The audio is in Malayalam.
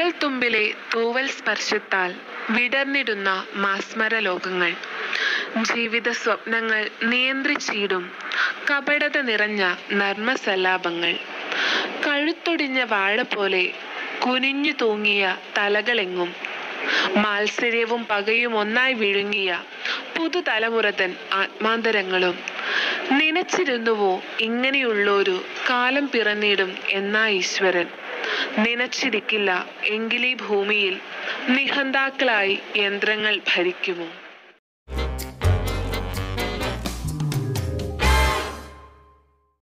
വിരൽത്തുമ്പിലെ തൂവൽ സ്പർശത്താൽ വിടർന്നിടുന്ന മാസ്മര ലോകങ്ങൾ ജീവിത സ്വപ്നങ്ങൾ നിയന്ത്രിച്ചിടും കപടത നിറഞ്ഞ നർമ്മസല്ലാപങ്ങൾ കഴുത്തൊടിഞ്ഞ വാഴ പോലെ കുനിഞ്ഞു തൂങ്ങിയ തലകളെങ്ങും മാത്സര്യവും പകയും ഒന്നായി വിഴുങ്ങിയ പുതുതലമുറതൻ ആത്മാന്തരങ്ങളും നനച്ചിരുന്നുവോ ഇങ്ങനെയുള്ളൊരു കാലം പിറന്നിടും എന്നാ ഈശ്വരൻ നനച്ചിരിക്കില്ല എങ്കിലീ ഭൂമിയിൽ നിഹന്താക്കളായി യന്ത്രങ്ങൾ ഭരിക്കുമോ